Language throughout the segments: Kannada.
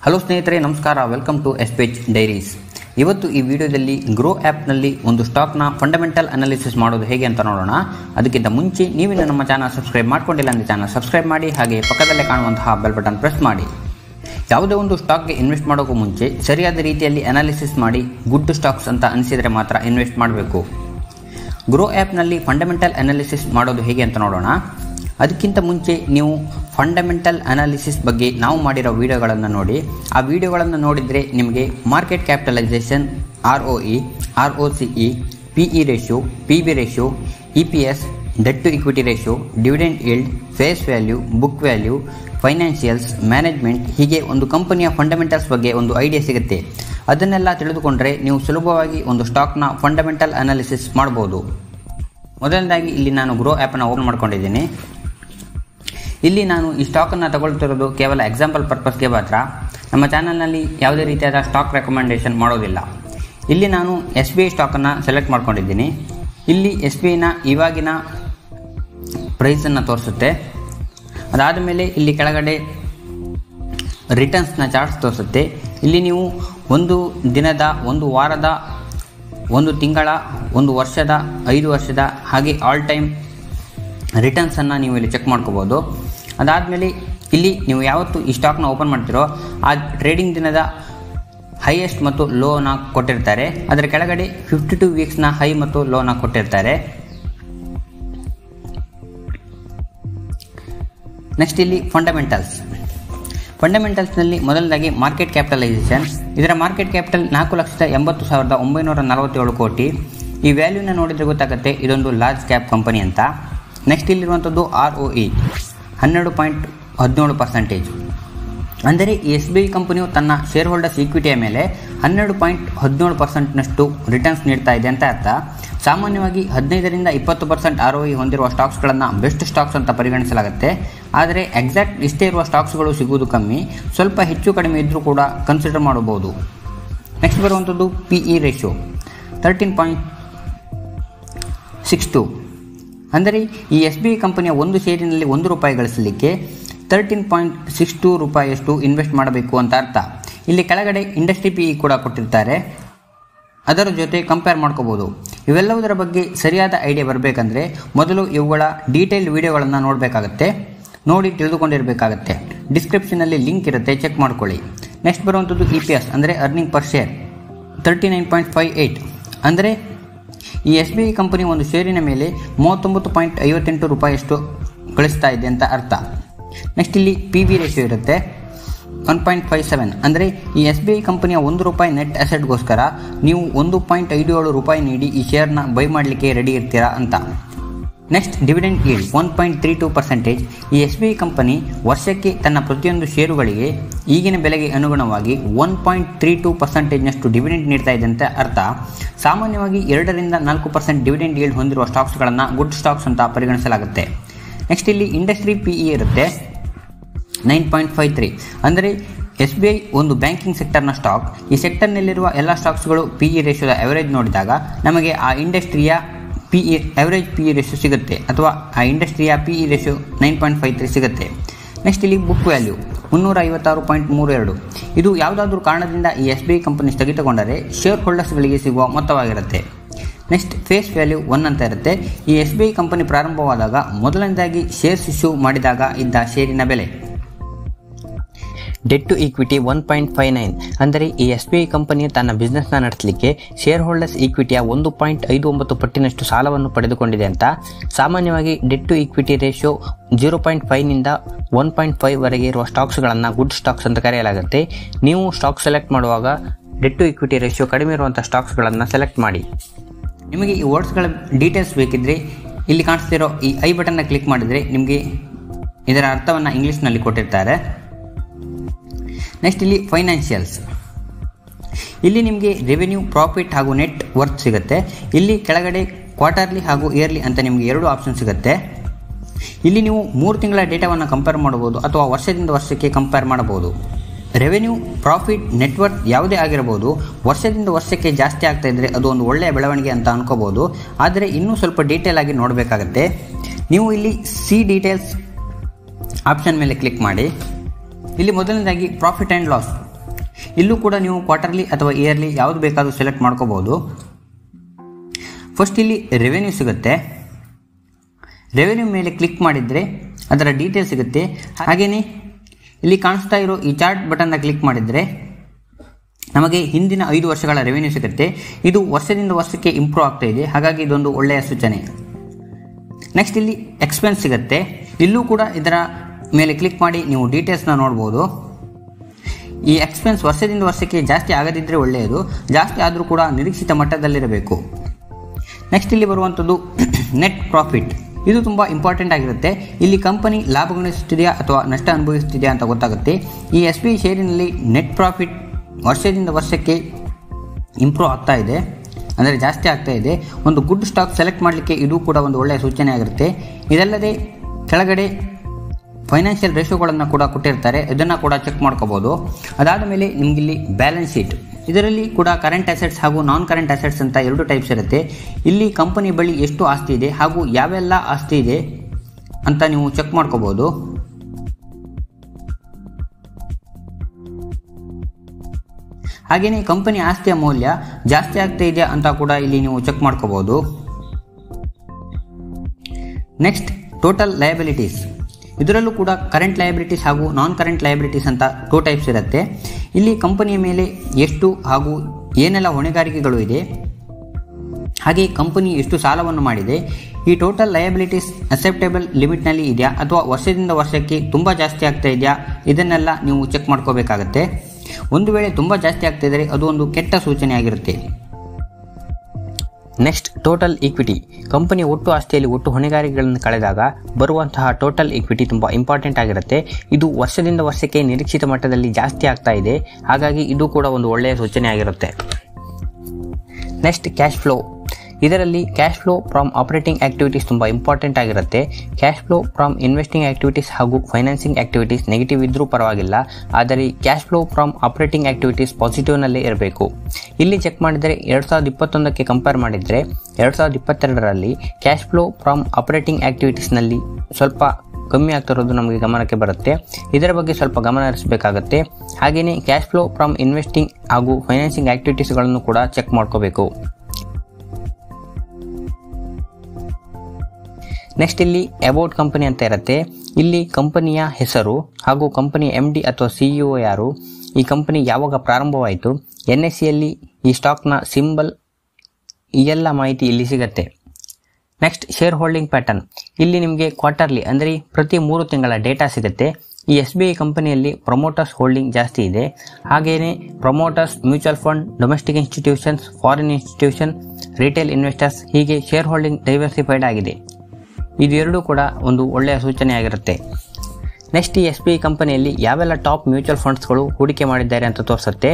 ಹಲೋ ಸ್ನೇಹಿತರೆ ನಮಸ್ಕಾರ ವೆಲ್ಕಮ್ ಟು ಎಸ್ಪೆಚ್ ಡೈರೀಸ್ ಇವತ್ತು ಈ ವಿಡಿಯೋದಲ್ಲಿ ಗ್ರೋ ಆ್ಯಪ್ನಲ್ಲಿ ಒಂದು ಸ್ಟಾಕ್ನ ಫಂಡಮೆಂಟಲ್ ಅನಾಲಿಸಿಸ್ ಮಾಡೋದು ಹೇಗೆ ಅಂತ ನೋಡೋಣ ಅದಕ್ಕಿಂತ ಮುಂಚೆ ನೀವಿನ್ನು ನಮ್ಮ ಚಾನಲ್ ಸಬ್ಸ್ಕ್ರೈಬ್ ಮಾಡ್ಕೊಂಡಿಲ್ಲ ಅಂದರೆ ಚಾನಲ್ ಸಬ್ಸ್ಕ್ರೈಬ್ ಮಾಡಿ ಹಾಗೆ ಪಕ್ಕದಲ್ಲೇ ಕಾಣುವಂತಹ ಬೆಲ್ ಬಟನ್ ಪ್ರೆಸ್ ಮಾಡಿ ಯಾವುದೇ ಒಂದು ಸ್ಟಾಕ್ಗೆ ಇನ್ವೆಸ್ಟ್ ಮಾಡೋಕ್ಕೂ ಮುಂಚೆ ಸರಿಯಾದ ರೀತಿಯಲ್ಲಿ ಅನಾಲಿಸಿಸ್ ಮಾಡಿ ಗುಡ್ ಸ್ಟಾಕ್ಸ್ ಅಂತ ಅನಿಸಿದರೆ ಮಾತ್ರ ಇನ್ವೆಸ್ಟ್ ಮಾಡಬೇಕು ಗ್ರೋ ಆ್ಯಪ್ನಲ್ಲಿ ಫಂಡಮೆಂಟಲ್ ಅನಾಲಿಸಿಸ್ ಮಾಡೋದು ಹೇಗೆ ಅಂತ ನೋಡೋಣ ಅದಕ್ಕಿಂತ ಮುಂಚೆ ನೀವು ಫಂಡಮೆಂಟಲ್ ಅನಾಲಿಸಿಸ್ ಬಗ್ಗೆ ನಾವು ಮಾಡಿರೋ ವಿಡಿಯೋಗಳನ್ನು ನೋಡಿ ಆ ವಿಡಿಯೋಗಳನ್ನು ನೋಡಿದರೆ ನಿಮಗೆ market capitalisation R O E R O C E P E ratio P B ratio E P S debt to equity ratio dividend yield face value book value financials management ಹೀಗೆ ಒಂದು ಕಂಪನಿಯ ಫಂಡಮೆಂಟಲ್ಸ್ ಬಗ್ಗೆ ಒಂದು ಐಡಿಯಾ ಸಿಗುತ್ತೆ ಅದನ್ನೆಲ್ಲ ತಿಳಿದುಕೊಂಡ್ರೆ ನೀವು ಸುಲಭವಾಗಿ ಒಂದು ಸ್ಟಾಕ್ನ ಫಂಡಮೆಂಟಲ್ ಅನಾಲಿಸಿಸ್ ಮಾಡ್ಬೋದು ಮೊದಲನೇದಾಗಿ ಇಲ್ಲಿ ನಾನು ಗ್ರೋ ಆ್ಯಪನ್ನು ಓಪನ್ ಮಾಡ್ಕೊಂಡಿದ್ದೀನಿ ಇಲ್ಲಿ ನಾನು ಈ ಸ್ಟಾಕನ್ನು ತಗೊಳ್ತಿರೋದು ಕೇವಲ ಎಕ್ಸಾಂಪಲ್ ಪರ್ಪಸ್ಗೆ ಮಾತ್ರ ನಮ್ಮ ಚಾನಲ್ನಲ್ಲಿ ಯಾವುದೇ ರೀತಿಯಾದ ಸ್ಟಾಕ್ ರೆಕಮೆಂಡೇಷನ್ ಮಾಡೋದಿಲ್ಲ ಇಲ್ಲಿ ನಾನು ಎಸ್ ಬಿ ಐ ಸ್ಟಾಕನ್ನು ಸೆಲೆಕ್ಟ್ ಮಾಡ್ಕೊಂಡಿದ್ದೀನಿ ಇಲ್ಲಿ ಎಸ್ ಬಿ ಐನ ಇವಾಗಿನ ಪ್ರೈಸನ್ನು ತೋರಿಸುತ್ತೆ ಅದಾದ ಮೇಲೆ ಇಲ್ಲಿ ಕೆಳಗಡೆ ರಿಟರ್ನ್ಸ್ನ ಚಾರ್ಟ್ಸ್ ತೋರಿಸುತ್ತೆ ಇಲ್ಲಿ ನೀವು ಒಂದು ದಿನದ ಒಂದು ವಾರದ ಒಂದು ತಿಂಗಳ ಒಂದು ವರ್ಷದ ಐದು ವರ್ಷದ ಹಾಗೆ ಆಲ್ ಟೈಮ್ ರಿಟರ್ನ್ಸನ್ನು ನೀವು ಇಲ್ಲಿ ಚೆಕ್ ಮಾಡ್ಕೋಬೋದು ಅದಾದಮೇಲೆ ಇಲ್ಲಿ ನೀವು ಯಾವತ್ತು ಈ ಸ್ಟಾಕ್ನ ಓಪನ್ ಮಾಡ್ತೀರೋ ಆ ಟ್ರೇಡಿಂಗ್ ದಿನದ ಹೈಯೆಸ್ಟ್ ಮತ್ತು ಲೋನ ಕೊಟ್ಟಿರ್ತಾರೆ ಅದರ ಕೆಳಗಡೆ ಫಿಫ್ಟಿ ಟು ವೀಕ್ಸ್ನ ಹೈ ಮತ್ತು ಲೋನ ಕೊಟ್ಟಿರ್ತಾರೆ ನೆಕ್ಸ್ಟ್ ಇಲ್ಲಿ ಫಂಡಮೆಂಟಲ್ಸ್ ಫಂಡಮೆಂಟಲ್ಸ್ನಲ್ಲಿ ಮೊದಲದಾಗಿ ಮಾರ್ಕೆಟ್ ಕ್ಯಾಪಿಟಲೈಸೇಷನ್ ಇದರ ಮಾರ್ಕೆಟ್ ಕ್ಯಾಪಿಟಲ್ ನಾಲ್ಕು ಲಕ್ಷದ ಎಂಬತ್ತು ಸಾವಿರದ ಒಂಬೈನೂರ ನಲವತ್ತೇಳು ಕೋಟಿ ಈ ವ್ಯಾಲ್ಯೂನ ನೋಡಿದರೆ ಗೊತ್ತಾಗುತ್ತೆ ಇದೊಂದು ಲಾರ್ಜ್ ಕ್ಯಾಪ್ ಕಂಪನಿ ಅಂತ ನೆಕ್ಸ್ಟ್ ಇಲ್ಲಿರುವಂಥದ್ದು ಆರ್ ಒ ಇ ಹನ್ನೆರಡು ಪಾಯಿಂಟ್ ಹದಿನೇಳು ಪರ್ಸೆಂಟೇಜ್ ಅಂದರೆ ಈ ಎಸ್ ಬಿ ಐ ಕಂಪನಿಯು ತನ್ನ ಶೇರ್ ಹೋಲ್ಡರ್ಸ್ ಈಕ್ವಿಟಿಯ ಮೇಲೆ ಹನ್ನೆರಡು ಪಾಯಿಂಟ್ ಹದಿನೇಳು ಪರ್ಸೆಂಟ್ನಷ್ಟು ರಿಟರ್ನ್ಸ್ ನೀಡ್ತಾ ಇದೆ ಅಂತ ಅರ್ಥ ಸಾಮಾನ್ಯವಾಗಿ ಹದಿನೈದರಿಂದ ಇಪ್ಪತ್ತು ಪರ್ಸೆಂಟ್ ಆರ್ ಒ ಇ ಹೊಂದಿರುವ ಸ್ಟಾಕ್ಸ್ಗಳನ್ನು ಬೆಸ್ಟ್ ಸ್ಟಾಕ್ಸ್ ಅಂತ ಪರಿಗಣಿಸಲಾಗುತ್ತೆ ಆದರೆ ಎಕ್ಸಾಕ್ಟ್ ಇಷ್ಟೇ ಇರುವ ಸ್ಟಾಕ್ಸ್ಗಳು ಸಿಗುವುದು ಕಮ್ಮಿ ಸ್ವಲ್ಪ ಹೆಚ್ಚು ಕಡಿಮೆ ಇದ್ದರೂ ಕೂಡ ಕನ್ಸಿಡರ್ ಮಾಡಬಹುದು ನೆಕ್ಸ್ಟ್ ಬರುವಂಥದ್ದು P E ratio thirteen point six two ಅಂದರೆ ಈ ಎಸ್ ಬಿ ಐ ಕಂಪನಿಯ ಒಂದು ಶೇರಿನಲ್ಲಿ ಒಂದು ರೂಪಾಯಿ ಗಳಿಸಲಿಕ್ಕೆ ತರ್ಟೀನ್ ಪಾಯಿಂಟ್ ಸಿಕ್ಸ್ ಟು ರೂಪಾಯಿಯಷ್ಟು ಇನ್ವೆಸ್ಟ್ ಮಾಡಬೇಕು ಅಂತ ಅರ್ಥ ಇಲ್ಲಿ ಕೆಳಗಡೆ ಇಂಡಸ್ಟ್ರಿ ಪಿ ಇ ಕೂಡ ಕೊಟ್ಟಿರ್ತಾರೆ ಅದರ ಜೊತೆ ಕಂಪೇರ್ ಮಾಡ್ಕೋಬೋದು ಇವೆಲ್ಲವುದರ ಬಗ್ಗೆ ಸರಿಯಾದ ಐಡಿಯಾ ಬರಬೇಕಂದ್ರೆ ಮೊದಲು ಇವುಗಳ ಡೀಟೇಲ್ ವಿಡಿಯೋಗಳನ್ನು ನೋಡಬೇಕಾಗತ್ತೆ ನೋಡಿ ತಿಳಿದುಕೊಂಡಿರಬೇಕಾಗತ್ತೆ ಡಿಸ್ಕ್ರಿಪ್ಷನಲ್ಲಿ ಲಿಂಕ್ ಇರುತ್ತೆ ಚೆಕ್ ಮಾಡ್ಕೊಳ್ಳಿ ನೆಕ್ಸ್ಟ್ ಬರುವಂಥದ್ದು ಇ ಪಿ ಎಸ್ ಅಂದರೆ earning per share thirty nine point five eight ಅಂದರೆ ಈ ಎಸ್ ಬಿ ಐ ಕಂಪನಿ ಒಂದು ಶೇರಿನ ಮೇಲೆ ಮೂವತ್ತೊಂಬತ್ತು ಪಾಯಿಂಟ್ ಐವತ್ತೆಂಟು ರೂಪಾಯಿಯಷ್ಟು ಗಳಿಸ್ತಾ ಇದೆ ಅಂತ ಅರ್ಥ ನೆಕ್ಸ್ಟ್ ಇಲ್ಲಿ ಪಿ ಬಿ ರೇಷಿಯೋ ಇರುತ್ತೆ ಒನ್ ಪಾಯಿಂಟ್ ಫೈವ್ ಸೆವೆನ್ ಅಂದರೆ ಈ ಎಸ್ ಬಿ ಐ ಕಂಪನಿಯ ಒಂದು ರೂಪಾಯಿ ನೆಟ್ ಅಸೆಟ್ಗೋಸ್ಕರ ನೀವು ಒಂದು ಪಾಯಿಂಟ್ ಐದು ಏಳು ರೂಪಾಯಿ ನೀಡಿ ಈ ಶೇರ್ನ ಬೈ ಮಾಡಲಿಕ್ಕೆ ರೆಡಿ ಇರ್ತೀರಾ ಅಂತ next dividend yield one point three two percentage ಈ ಎಸ್ ಬಿ ಐ ಕಂಪನಿ ವರ್ಷಕ್ಕೆ ತನ್ನ ಪ್ರತಿಯೊಂದು ಷೇರುಗಳಿಗೆ ಈಗಿನ ಬೆಲೆಗೆ ಅನುಗುಣವಾಗಿ ಒನ್ ಪಾಯಿಂಟ್ ತ್ರೀ ಟು ಪರ್ಸೆಂಟೇಜ್ನಷ್ಟು ಡಿವಿಡೆಂಡ್ ನೀಡ್ತಾ ಇದೆ ಅಂತ ಅರ್ಥ ಸಾಮಾನ್ಯವಾಗಿ ಎರಡರಿಂದ ನಾಲ್ಕು ಪರ್ಸೆಂಟ್ ಡಿವಿಡೆಂಡ್ ಈಲ್ಡ್ ಹೊಂದಿರುವ ಸ್ಟಾಕ್ಸ್ಗಳನ್ನು ಗುಡ್ ಸ್ಟಾಕ್ಸ್ ಅಂತ ಪರಿಗಣಿಸಲಾಗುತ್ತೆ ನೆಕ್ಸ್ಟ್ ಇಲ್ಲಿ ಇಂಡಸ್ಟ್ರಿ ಪಿ ಇ ಇರುತ್ತೆ ನೈನ್ ಪಾಯಿಂಟ್ ಫೈವ್ ತ್ರೀ ಅಂದರೆ ಎಸ್ ಬಿ ಐ ಒಂದು ಬ್ಯಾಂಕಿಂಗ್ ಸೆಕ್ಟರ್ನ ಸ್ಟಾಕ್ ಈ ಸೆಕ್ಟರ್ನಲ್ಲಿರುವ ಎಲ್ಲ ಸ್ಟಾಕ್ಸ್ಗಳು ಪಿ ಇ ರೇಷಿಯೋದ ಅವರೇಜ್ ನೋಡಿದಾಗ ನಮಗೆ ಆ ಇಂಡಸ್ಟ್ರಿಯ P E average P E ratio ಸಿಗುತ್ತೆ ಅಥವಾ ಆ ಇಂಡಸ್ಟ್ರಿಯ P E ratio nine point five three ಸಿಗುತ್ತೆ ನೆಕ್ಸ್ಟ್ ಇಲ್ಲಿ ಬುಕ್ ವ್ಯಾಲ್ಯೂ ಮುನ್ನೂರ ಐವತ್ತಾರು ಪಾಯಿಂಟ್ ಮೂರು ಎರಡು ಇದು ಯಾವುದಾದ್ರೂ ಕಾರಣದಿಂದ ಈ ಎಸ್ ಬಿ ಐ ಕಂಪನಿ ಸ್ಥಗಿತಗೊಂಡರೆ ಶೇರ್ ಹೋಲ್ಡರ್ಸ್ಗಳಿಗೆ ಸಿಗುವ ಮೊತ್ತವಾಗಿರುತ್ತೆ ನೆಕ್ಸ್ಟ್ ಫೇಸ್ ವ್ಯಾಲ್ಯೂ ಒನ್ ಅಂತ ಇರುತ್ತೆ ಈ ಎಸ್ ಬಿ ಐ ಕಂಪನಿ ಪ್ರಾರಂಭವಾದಾಗ ಮೊದಲನೇದಾಗಿ ಶೇರ್ಸ್ ಇಶ್ಯೂ ಮಾಡಿದಾಗ ಇದ್ದ ಷೇರಿನ ಬೆಲೆ debt to equity one point five nine ಅಂದರೆ ಈ ಎಸ್ ಬಿ ಐ ಕಂಪನಿಯು ತನ್ನ ಬಿಸ್ನೆಸ್ನ ನಡೆಸಲಿಕ್ಕೆ ಶೇರ್ ಹೋಲ್ಡರ್ಸ್ ಈಕ್ವಿಟಿಯ ಒಂದು ಪಾಯಿಂಟ್ ಐದು ಒಂಬತ್ತು ಪಟ್ಟಿನಷ್ಟು ಸಾಲವನ್ನು ಪಡೆದುಕೊಂಡಿದೆ ಅಂತ ಸಾಮಾನ್ಯವಾಗಿ debt to equity ratio zero point ಫೈವ್ನಿಂದ ಒನ್ ಪಾಯಿಂಟ್ ಫೈವ್ ವರೆಗೆ ಇರುವ ಸ್ಟಾಕ್ಸ್ಗಳನ್ನು ಗುಡ್ ಸ್ಟಾಕ್ಸ್ ಅಂತ ಕರೆಯಲಾಗುತ್ತೆ ನೀವು ಸ್ಟಾಕ್ ಸೆಲೆಕ್ಟ್ ಮಾಡುವಾಗ ಡೆಟ್ ಟು ಈಕ್ವಿಟಿ ರೇಷಿಯೋ ಕಡಿಮೆ ಇರುವಂಥ ಸ್ಟಾಕ್ಸ್ಗಳನ್ನು ಸೆಲೆಕ್ಟ್ ಮಾಡಿ ನಿಮಗೆ ಈ ವರ್ಡ್ಸ್ಗಳ ಡೀಟೇಲ್ಸ್ ಬೇಕಿದ್ದರೆ ಇಲ್ಲಿ ಕಾಣಿಸ್ತಿರೋ ಈ ಐ ಬಟನ್ನ ಕ್ಲಿಕ್ ಮಾಡಿದರೆ ನಿಮಗೆ ಇದರ ಅರ್ಥವನ್ನು ಇಂಗ್ಲೀಷ್ನಲ್ಲಿ ಕೊಟ್ಟಿರ್ತಾರೆ ನೆಕ್ಸ್ಟ್ ಇಲ್ಲಿ ಫೈನಾನ್ಷಿಯಲ್ಸ್ ಇಲ್ಲಿ ನಿಮಗೆ ರೆವೆನ್ಯೂ ಪ್ರಾಫಿಟ್ ಹಾಗೂ ನೆಟ್ ವರ್ತ್ ಸಿಗುತ್ತೆ ಇಲ್ಲಿ ಕೆಳಗಡೆ ಕ್ವಾರ್ಟರ್ಲಿ ಹಾಗೂ ಇಯರ್ಲಿ ಅಂತ ನಿಮಗೆ ಎರಡು ಆಪ್ಷನ್ ಸಿಗುತ್ತೆ ಇಲ್ಲಿ ನೀವು ಮೂರು ತಿಂಗಳ ಡೇಟಾವನ್ನು ಕಂಪೇರ್ ಮಾಡಬಹುದು ಅಥವಾ ವರ್ಷದಿಂದ ವರ್ಷಕ್ಕೆ ಕಂಪೇರ್ ಮಾಡಬಹುದು ರೆವೆನ್ಯೂ ಪ್ರಾಫಿಟ್ ನೆಟ್ವರ್ಕ್ ಯಾವುದೇ ಆಗಿರಬಹುದು ವರ್ಷದಿಂದ ವರ್ಷಕ್ಕೆ ಜಾಸ್ತಿ ಆಗ್ತಾ ಇದ್ದರೆ ಅದು ಒಂದು ಒಳ್ಳೆಯ ಬೆಳವಣಿಗೆ ಅಂತ ಅನ್ಕೋಬಹುದು ಆದರೆ ಇನ್ನೂ ಸ್ವಲ್ಪ ಡೀಟೇಲ್ ಆಗಿ ನೋಡಬೇಕಾಗತ್ತೆ ನೀವು ಇಲ್ಲಿ ಸಿ ಡೀಟೇಲ್ಸ್ ಆಪ್ಷನ್ ಮೇಲೆ ಕ್ಲಿಕ್ ಮಾಡಿ ಇಲ್ಲಿ ಮೊದಲನೇದಾಗಿ ಪ್ರಾಫಿಟ್ ಆ್ಯಂಡ್ ಲಾಸ್ ಇಲ್ಲೂ ಕೂಡ ನೀವು ಕ್ವಾರ್ಟರ್ಲಿ ಅಥವಾ ಇಯರ್ಲಿ ಯಾವುದು ಬೇಕಾದರೂ ಸೆಲೆಕ್ಟ್ ಮಾಡ್ಕೋಬಹುದು ಫಸ್ಟ್ ಇಲ್ಲಿ ರೆವೆನ್ಯೂ ಸಿಗುತ್ತೆ ರೆವೆನ್ಯೂ ಮೇಲೆ ಕ್ಲಿಕ್ ಮಾಡಿದರೆ ಅದರ ಡೀಟೇಲ್ ಸಿಗುತ್ತೆ ಹಾಗೆಯೇ ಇಲ್ಲಿ ಕಾಣಿಸ್ತಾ ಇರೋ ಈ ಚಾರ್ಟ್ ಬಟನ್ನ ಕ್ಲಿಕ್ ಮಾಡಿದರೆ ನಮಗೆ ಹಿಂದಿನ ಐದು ವರ್ಷಗಳ ರೆವೆನ್ಯೂ ಸಿಗುತ್ತೆ ಇದು ವರ್ಷದಿಂದ ವರ್ಷಕ್ಕೆ ಇಂಪ್ರೂವ್ ಆಗ್ತಾ ಇದೆ ಹಾಗಾಗಿ ಇದೊಂದು ಒಳ್ಳೆಯ ಸೂಚನೆ ನೆಕ್ಸ್ಟ್ ಇಲ್ಲಿ ಎಕ್ಸ್ಪೆನ್ಸ್ ಸಿಗುತ್ತೆ ಇಲ್ಲೂ ಕೂಡ ಇದರ ಮೇಲೆ ಕ್ಲಿಕ್ ಮಾಡಿ ನೀವು ಡೀಟೇಲ್ಸ್ನ ನೋಡ್ಬೋದು ಈ ಎಕ್ಸ್ಪೆನ್ಸ್ ವರ್ಷದಿಂದ ವರ್ಷಕ್ಕೆ ಜಾಸ್ತಿ ಆಗದಿದ್ದರೆ ಒಳ್ಳೆಯದು ಜಾಸ್ತಿ ಆದರೂ ಕೂಡ ನಿರೀಕ್ಷಿತ ಮಟ್ಟದಲ್ಲಿರಬೇಕು ನೆಕ್ಸ್ಟ್ ಇಲ್ಲಿ ಬರುವಂಥದ್ದು ನೆಟ್ ಪ್ರಾಫಿಟ್ ಇದು ತುಂಬ ಇಂಪಾರ್ಟೆಂಟ್ ಆಗಿರುತ್ತೆ ಇಲ್ಲಿ ಕಂಪನಿ ಲಾಭ ಗಳಿಸುತ್ತಿದೆಯಾ ಅಥವಾ ನಷ್ಟ ಅನುಭವಿಸುತ್ತಿದೆಯಾ ಅಂತ ಗೊತ್ತಾಗುತ್ತೆ ಈ ಎಸ್ ಬಿ ಐ ಶೇರಿನಲ್ಲಿ ನೆಟ್ ಪ್ರಾಫಿಟ್ ವರ್ಷದಿಂದ ವರ್ಷಕ್ಕೆ ಇಂಪ್ರೂವ್ ಆಗ್ತಾ ಇದೆ ಅಂದರೆ ಜಾಸ್ತಿ ಆಗ್ತಾ ಇದೆ ಒಂದು ಗುಡ್ ಸ್ಟಾಕ್ ಸೆಲೆಕ್ಟ್ ಮಾಡಲಿಕ್ಕೆ ಇದು ಕೂಡ ಒಂದು ಒಳ್ಳೆಯ ಸೂಚನೆ ಆಗಿರುತ್ತೆ ಇದಲ್ಲದೆ ಕೆಳಗಡೆ ಫೈನಾನ್ಷಿಯಲ್ ರೇಷೋಗಳನ್ನು ಕೂಡ ಕೊಟ್ಟಿರ್ತಾರೆ ಇದನ್ನು ಕೂಡ ಚೆಕ್ ಮಾಡ್ಕೋಬೋದು ಅದಾದ ಮೇಲೆ ನಿಮಗಿಲ್ಲಿ ಬ್ಯಾಲೆನ್ಸ್ ಶೀಟ್ ಇದರಲ್ಲಿ ಕೂಡ ಕರೆಂಟ್ ಅಸೆಟ್ಸ್ ಹಾಗೂ ನಾನ್ ಕರೆಂಟ್ ಅಸೆಟ್ಸ್ ಅಂತ ಎರಡು ಟೈಪ್ಸ್ ಇರುತ್ತೆ ಇಲ್ಲಿ ಕಂಪನಿ ಬಳಿ ಎಷ್ಟು ಆಸ್ತಿ ಇದೆ ಹಾಗೂ ಯಾವೆಲ್ಲ ಆಸ್ತಿ ಇದೆ ಅಂತ ನೀವು ಚೆಕ್ ಮಾಡ್ಕೋಬೋದು ಹಾಗೆಯೇ ಕಂಪನಿ ಆಸ್ತಿಯ ಮೌಲ್ಯ ಜಾಸ್ತಿ ಆಗ್ತಾ ಇದೆಯಾ ಅಂತ ಕೂಡ ಇಲ್ಲಿ ನೀವು ಚೆಕ್ ಮಾಡ್ಕೋಬಹುದು ನೆಕ್ಸ್ಟ್ ಟೋಟಲ್ ಲಯಬಿಲಿಟೀಸ್ ಇದರಲ್ಲೂ ಕೂಡ ಕರೆಂಟ್ ಲಯಬಿಲಿಟೀಸ್ ಹಾಗೂ ನಾನ್ ಕರೆಂಟ್ ಲಯಬಿಲಿಟೀಸ್ ಅಂತ ಟೂ ಟೈಪ್ಸ್ ಇರುತ್ತೆ ಇಲ್ಲಿ ಕಂಪನಿಯ ಮೇಲೆ ಎಷ್ಟು ಹಾಗೂ ಏನೆಲ್ಲ ಹೊಣೆಗಾರಿಕೆಗಳು ಇದೆ ಹಾಗೆ ಕಂಪನಿ ಎಷ್ಟು ಸಾಲವನ್ನು ಮಾಡಿದೆ ಈ ಟೋಟಲ್ ಲಯಬಿಲಿಟೀಸ್ ಅಕ್ಸೆಪ್ಟೇಬಲ್ ಲಿಮಿಟ್ನಲ್ಲಿ ಇದೆಯಾ ಅಥವಾ ವರ್ಷದಿಂದ ವರ್ಷಕ್ಕೆ ತುಂಬ ಜಾಸ್ತಿ ಆಗ್ತಾ ಇದೆಯಾ ಇದನ್ನೆಲ್ಲ ನೀವು ಚೆಕ್ ಮಾಡ್ಕೋಬೇಕಾಗತ್ತೆ ಒಂದು ವೇಳೆ ತುಂಬ ಜಾಸ್ತಿ ಆಗ್ತಾ ಇದ್ದರೆ ಅದು ಒಂದು ಕೆಟ್ಟ ಸೂಚನೆ ಆಗಿರುತ್ತೆ ನೆಕ್ಸ್ಟ್ ಟೋಟಲ್ ಈಕ್ವಿಟಿ ಕಂಪನಿ ಒಟ್ಟು ಆಸ್ತಿಯಲ್ಲಿ ಒಟ್ಟು ಹೊಣೆಗಾರಿಕೆಗಳನ್ನು ಕಳೆದಾಗ ಬರುವಂತಹ ಟೋಟಲ್ ಈಕ್ವಿಟಿ ತುಂಬ ಇಂಪಾರ್ಟೆಂಟ್ ಆಗಿರುತ್ತೆ ಇದು ವರ್ಷದಿಂದ ವರ್ಷಕ್ಕೆ ನಿರೀಕ್ಷಿತ ಮಟ್ಟದಲ್ಲಿ ಜಾಸ್ತಿ ಆಗ್ತಾ ಇದೆ ಹಾಗಾಗಿ ಇದು ಕೂಡ ಒಂದು ಒಳ್ಳೆಯ ಸೂಚನೆ ಆಗಿರುತ್ತೆ ನೆಕ್ಸ್ಟ್ ಕ್ಯಾಶ್ ಫ್ಲೋ ಇದರಲ್ಲಿ cash flow from operating activities ತುಂಬ ಇಂಪಾರ್ಟೆಂಟ್ ಆಗಿರುತ್ತೆ cash flow from investing activities ಹಾಗೂ ಫೈನಾನ್ಸಿಂಗ್ ಆಕ್ಟಿವಿಟೀಸ್ ನೆಗೆಟಿವ್ ಇದ್ರೂ ಪರವಾಗಿಲ್ಲ ಆದರೆ cash flow from operating activities ಪಾಸಿಟಿವ್ನಲ್ಲೇ ಇರಬೇಕು ಇಲ್ಲಿ ಚೆಕ್ ಮಾಡಿದರೆ ಎರಡು ಸಾವಿರದ ಇಪ್ಪತ್ತೊಂದಕ್ಕೆ ಕಂಪೇರ್ ಮಾಡಿದರೆ ಎರಡು ಸಾವಿರದ ಇಪ್ಪತ್ತೆರಡರಲ್ಲಿ ಕ್ಯಾಶ್ ಫ್ಲೋ ಫ್ರಾಮ್ ಆಪರೇಟಿಂಗ್ ಆಕ್ಟಿವಿಟೀಸ್ನಲ್ಲಿ ಸ್ವಲ್ಪ ಕಮ್ಮಿ ಆಗ್ತಿರೋದು ನಮಗೆ ಗಮನಕ್ಕೆ ಬರುತ್ತೆ ಇದರ ಬಗ್ಗೆ ಸ್ವಲ್ಪ ಗಮನ ಹರಿಸಬೇಕಾಗತ್ತೆ ಹಾಗೆಯೇ ಕ್ಯಾಶ್ ಫ್ಲೋ ಫ್ರಮ್ ಇನ್ವೆಸ್ಟಿಂಗ್ ಹಾಗೂ ಫೈನಾನ್ಸಿಂಗ್ ಆಕ್ಟಿವಿಟೀಸ್ಗಳನ್ನು ಕೂಡ ಚೆಕ್ ಮಾಡ್ಕೋಬೇಕು ನೆಕ್ಸ್ಟ್ ಇಲ್ಲಿ ಅಬೌಟ್ ಕಂಪನಿ ಅಂತ ಇರುತ್ತೆ ಇಲ್ಲಿ ಕಂಪನಿಯ ಹೆಸರು ಹಾಗೂ ಕಂಪನಿ ಎಂ ಡಿ ಅಥವಾ ಸಿಇಒ ಯಾರು ಈ ಕಂಪನಿ ಯಾವಾಗ ಪ್ರಾರಂಭವಾಯಿತು ಎನ್ ಎಸ್ ಸಿಯಲ್ಲಿ ಈ ಸ್ಟಾಕ್ನ ಸಿಂಬಲ್ ಈ ಎಲ್ಲ ಮಾಹಿತಿ ಇಲ್ಲಿ ಸಿಗುತ್ತೆ ನೆಕ್ಸ್ಟ್ ಶೇರ್ ಹೋಲ್ಡಿಂಗ್ ಪ್ಯಾಟರ್ನ್ ಇಲ್ಲಿ ನಿಮಗೆ ಕ್ವಾರ್ಟರ್ಲಿ ಅಂದರೆ ಪ್ರತಿ ಮೂರು ತಿಂಗಳ ಡೇಟಾ ಸಿಗುತ್ತೆ ಈ ಎಸ್ ಬಿ ಐ ಕಂಪನಿಯಲ್ಲಿ ಪ್ರೊಮೋಟರ್ಸ್ ಹೋಲ್ಡಿಂಗ್ ಜಾಸ್ತಿ ಇದೆ ಹಾಗೆಯೇ promoters mutual fund domestic institutions foreign institution retail investors ಹೀಗೆ ಶೇರ್ ಹೋಲ್ಡಿಂಗ್ ಡೈವರ್ಸಿಫೈಡ್ ಆಗಿದೆ ಇದೆರಡೂ ಕೂಡ ಒಂದು ಒಳ್ಳೆಯ ಸೂಚನೆ ಆಗಿರುತ್ತೆ ನೆಕ್ಸ್ಟ್ ಈ ಎಸ್ ಬಿ ಐ ಕಂಪನಿಯಲ್ಲಿ ಯಾವೆಲ್ಲ ಟಾಪ್ ಮ್ಯೂಚುವಲ್ ಫಂಡ್ಸ್ಗಳು ಹೂಡಿಕೆ ಮಾಡಿದ್ದಾರೆ ಅಂತ ತೋರಿಸುತ್ತೆ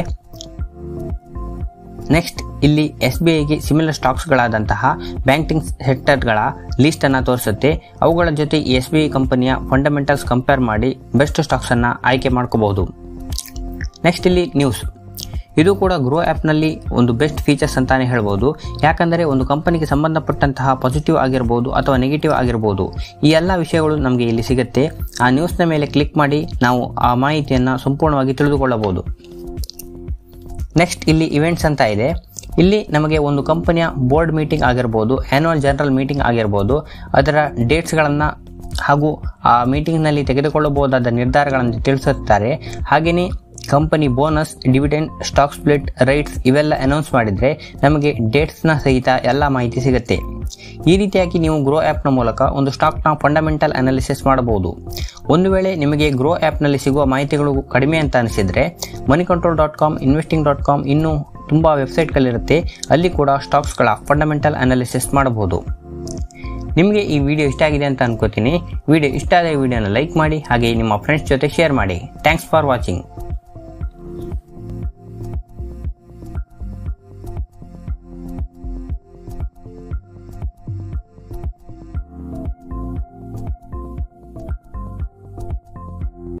ನೆಕ್ಸ್ಟ್ ಇಲ್ಲಿ ಎಸ್ ಬಿ ಐಗೆ ಸಿಮಿಲರ್ ಸ್ಟಾಕ್ಸ್ಗಳಾದಂತಹ ಬ್ಯಾಂಕಿಂಗ್ ಸೆಕ್ಟರ್ಗಳ ಲಿಸ್ಟ್ ಅನ್ನು ತೋರಿಸುತ್ತೆ ಅವುಗಳ ಜೊತೆ ಈ ಎಸ್ ಬಿ ಐ ಕಂಪನಿಯ ಫಂಡಮೆಂಟಲ್ಸ್ ಕಂಪೇರ್ ಮಾಡಿ ಬೆಸ್ಟ್ ಸ್ಟಾಕ್ಸ್ ಅನ್ನು ಆಯ್ಕೆ ಮಾಡ್ಕೋಬಹುದು ನೆಕ್ಸ್ಟ್ ಇಲ್ಲಿ ನ್ಯೂಸ್ ಇದು ಕೂಡ ಗ್ರೋ ಆ್ಯಪ್ನಲ್ಲಿ ಒಂದು ಬೆಸ್ಟ್ ಫೀಚರ್ಸ್ ಅಂತಾನೆ ಹೇಳ್ಬೋದು ಯಾಕಂದರೆ ಒಂದು ಕಂಪನಿಗೆ ಸಂಬಂಧಪಟ್ಟಂತಹ ಪಾಸಿಟಿವ್ ಆಗಿರ್ಬೋದು ಅಥವಾ ನೆಗೆಟಿವ್ ಆಗಿರ್ಬೋದು ಈ ಎಲ್ಲ ವಿಷಯಗಳು ನಮಗೆ ಇಲ್ಲಿ ಸಿಗುತ್ತೆ ಆ ನ್ಯೂಸ್ನ ಮೇಲೆ ಕ್ಲಿಕ್ ಮಾಡಿ ನಾವು ಆ ಮಾಹಿತಿಯನ್ನು ಸಂಪೂರ್ಣವಾಗಿ ತಿಳಿದುಕೊಳ್ಳಬಹುದು ನೆಕ್ಸ್ಟ್ ಇಲ್ಲಿ ಇವೆಂಟ್ಸ್ ಅಂತ ಇದೆ ಇಲ್ಲಿ ನಮಗೆ ಒಂದು ಕಂಪನಿಯ ಬೋರ್ಡ್ ಮೀಟಿಂಗ್ ಆಗಿರ್ಬೋದು ಆ್ಯನ್ಯುವಲ್ ಜನರಲ್ ಮೀಟಿಂಗ್ ಆಗಿರ್ಬೋದು ಅದರ ಡೇಟ್ಸ್ಗಳನ್ನು ಹಾಗೂ ಆ ಮೀಟಿಂಗ್ನಲ್ಲಿ ತೆಗೆದುಕೊಳ್ಳಬಹುದಾದ ನಿರ್ಧಾರಗಳನ್ನು ತಿಳಿಸುತ್ತಾರೆ ಹಾಗೆಯೇ company bonus dividend stock split rights ಇವೆಲ್ಲ ಅನೌನ್ಸ್ ಮಾಡಿದರೆ ನಮಗೆ ಡೇಟ್ಸ್ನ ಸಹಿತ ಎಲ್ಲ ಮಾಹಿತಿ ಸಿಗುತ್ತೆ ಈ ರೀತಿಯಾಗಿ ನೀವು ಗ್ರೋ ಆ್ಯಪ್ನ ಮೂಲಕ ಒಂದು ಸ್ಟಾಕ್ನ ಫಂಡಮೆಂಟಲ್ ಅನಾಲಿಸಿಸ್ ಮಾಡಬಹುದು ಒಂದು ವೇಳೆ ನಿಮಗೆ ಗ್ರೋ ಆ್ಯಪ್ನಲ್ಲಿ ಸಿಗುವ ಮಾಹಿತಿಗಳು ಕಡಿಮೆ ಅಂತ ಅನಿಸಿದರೆ money control dot com investing dot com ಇನ್ನೂ ತುಂಬ ವೆಬ್ಸೈಟ್ಗಳಿರುತ್ತೆ ಅಲ್ಲಿ ಕೂಡ ಸ್ಟಾಕ್ಸ್ಗಳ ಫಂಡಮೆಂಟಲ್ ಅನಾಲಿಸಿಸ್ ಮಾಡಬಹುದು ನಿಮಗೆ ಈ ವಿಡಿಯೋ ಇಷ್ಟ ಆಗಿದೆ ಅಂತ ಅನ್ಕೋತೀನಿ ವಿಡಿಯೋ ಇಷ್ಟ ಆದ ವಿಡಿಯೋನ ಲೈಕ್ ಮಾಡಿ ಹಾಗೆ ನಿಮ್ಮ ಫ್ರೆಂಡ್ಸ್ ಜೊತೆ ಶೇರ್ ಮಾಡಿ ಥ್ಯಾಂಕ್ಸ್ ಫಾರ್ ವಾಚಿಂಗ್